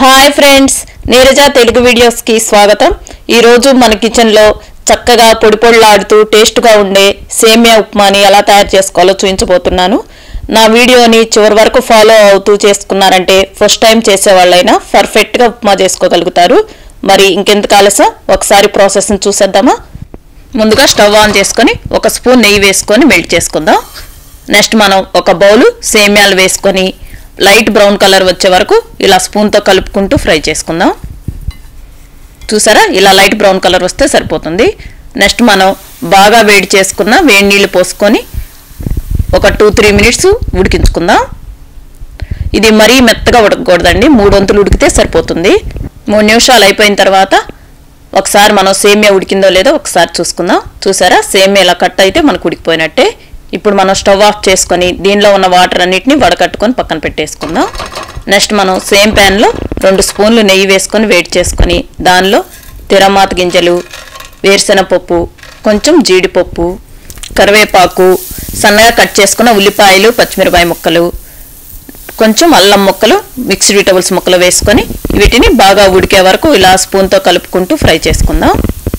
hi friends Neeraja Telugu వీడియోస్కి స్వాగతం ఈరోజు మన కిచెన్లో చక్కగా పొడి పొడిలాడుతూ టేస్ట్గా ఉండే సేమియా ఉప్మాని ఎలా తయారు చేసుకోవాలో చూపించబోతున్నాను నా వీడియోని చివరి వరకు ఫాలో అవుతూ చేసుకున్నారంటే ఫస్ట్ టైం చేసేవాళ్ళైనా పర్ఫెక్ట్గా ఉప్మా చేసుకోగలుగుతారు మరి ఇంకెందుకు ఆలస్యం ఒకసారి ప్రాసెస్ని చూసేద్దామా ముందుగా స్టవ్ ఆన్ చేసుకొని ఒక స్పూన్ నెయ్యి వేసుకొని మెల్ట్ చేసుకుందాం నెక్స్ట్ మనం ఒక బౌలు సేమ్యాలు వేసుకొని లైట్ బ్రౌన్ కలర్ వచ్చే వరకు ఇలా స్పూన్తో కలుపుకుంటూ ఫ్రై చేసుకుందాం చూసారా ఇలా లైట్ బ్రౌన్ కలర్ వస్తే సరిపోతుంది నెక్స్ట్ మనం బాగా వేడి చేసుకున్న వేడి నీళ్ళు పోసుకొని ఒక టూ త్రీ మినిట్స్ ఉడికించుకుందాం ఇది మరీ మెత్తగా ఉడకకూడదండి మూడు వంతులు ఉడికితే సరిపోతుంది మూడు నిమిషాలు అయిపోయిన తర్వాత ఒకసారి మనం సేమియా ఉడికిందో లేదో ఒకసారి చూసుకుందాం చూసారా సేమియా ఇలా కట్ అయితే మనకు ఉడికిపోయినట్టే ఇప్పుడు మనం స్టవ్ ఆఫ్ చేసుకొని దీనిలో ఉన్న వాటర్ అన్నిటిని వడకట్టుకొని పక్కన పెట్టేసుకుందాం నెక్స్ట్ మనం సేమ్ ప్యాన్లో రెండు స్పూన్లు నెయ్యి వేసుకొని వేడి చేసుకొని దానిలో తిరమాత గింజలు వేరుశెనగపప్పు కొంచెం జీడిపప్పు కరివేపాకు సన్నగా కట్ చేసుకున్న ఉల్లిపాయలు పచ్చిమిరపాయ ముక్కలు కొంచెం అల్లం ముక్కలు మిక్స్డ్ వెజిటబుల్స్ ముక్కలు వేసుకొని వీటిని బాగా ఉడికే వరకు ఇలా స్పూన్తో కలుపుకుంటూ ఫ్రై చేసుకుందాం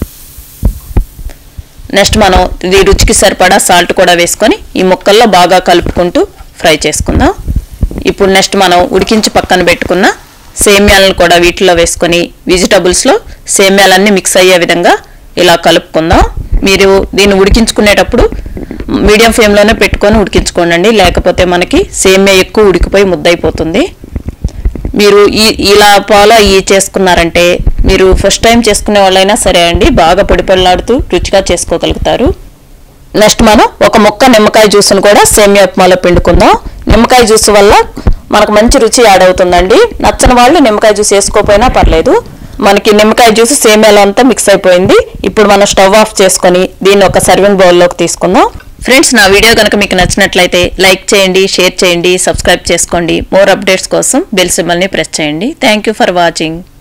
నెక్స్ట్ మనం ఇది రుచికి సరిపడా సాల్ట్ కూడా వేసుకొని ఈ ముక్కల్లో బాగా కలుపుకుంటూ ఫ్రై చేసుకుందాం ఇప్పుడు నెక్స్ట్ మనం ఉడికించి పక్కన పెట్టుకున్న సేమ్యాలను కూడా వీటిలో వేసుకొని వెజిటబుల్స్లో సేమ్యాలన్నీ మిక్స్ అయ్యే విధంగా ఇలా కలుపుకుందాం మీరు దీన్ని ఉడికించుకునేటప్పుడు మీడియం ఫ్లేమ్లోనే పెట్టుకొని ఉడికించుకోండి లేకపోతే మనకి సేమ్యా ఎక్కువ ఉడికిపోయి ముద్దయిపోతుంది మీరు ఈ ఇలా ఫాలో అయ్యి చేసుకున్నారంటే మీరు ఫస్ట్ టైం చేసుకునే వాళ్ళైనా సరే అండి బాగా పొడి పొడిలాడుతూ రుచిగా చేసుకోగలుగుతారు నెక్స్ట్ మనం ఒక ముక్క నిమ్మకాయ జ్యూస్ను కూడా సేమియా ఉప్మాలో పిండుకుందాం నిమ్మకాయ జ్యూస్ వల్ల మనకు మంచి రుచి యాడ్ అవుతుందండి నచ్చని వాళ్ళు నిమ్మకాయ జ్యూస్ వేసుకోకపోయినా పర్లేదు మనకి నిమ్మకాయ జ్యూస్ సేమియాలో అంతా మిక్స్ అయిపోయింది ఇప్పుడు మనం స్టవ్ ఆఫ్ చేసుకొని దీన్ని ఒక సర్వింగ్ బౌల్లోకి తీసుకుందాం ఫ్రెండ్స్ నా వీడియో కనుక మీకు నచ్చినట్లయితే లైక్ చేయండి షేర్ చేయండి సబ్స్క్రైబ్ చేసుకోండి మోర్ అప్డేట్స్ కోసం బెల్ సింబల్ని ప్రెస్ చేయండి థ్యాంక్ యూ ఫర్ వాచింగ్